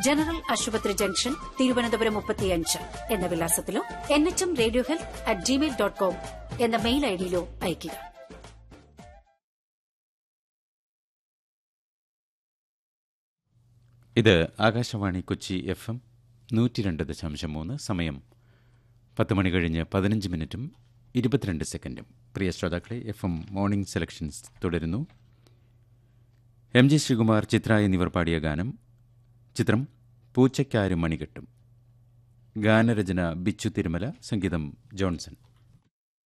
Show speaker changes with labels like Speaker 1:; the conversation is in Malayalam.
Speaker 1: ജനറൽ ആശുപത്രി ജംഗ്ഷൻ തിരുവനന്തപുരം മുപ്പത്തിയഞ്ച് എന്ന വിലാസത്തിലോ N H M radio health at gmail dot com എന്ന മെയിൽ ഐഡിയിലോ അയയ്ക്കുക
Speaker 2: ഇത് ആകാശവാണി കൊച്ചി എഫ് എം നൂറ്റി രണ്ട് ദശാംശം മൂന്ന് സമയം പത്ത് മണി കഴിഞ്ഞ് പതിനഞ്ച് മിനിറ്റും ഇരുപത്തിരണ്ട് സെക്കൻഡും പ്രിയ ശ്രോതാക്കളെ എഫ് എം മോർണിംഗ് സെലക്ഷൻസ് തുടരുന്നു എം ജി ശ്രീകുമാർ ചിത്ര എന്നിവർ പാടിയ ഗാനം ചിത്രം പൂച്ചയ്ക്കാരും മണികെട്ടും ഗാനരചന ബിച്ചു തിരുമല സംഗീതം ജോൺസൺ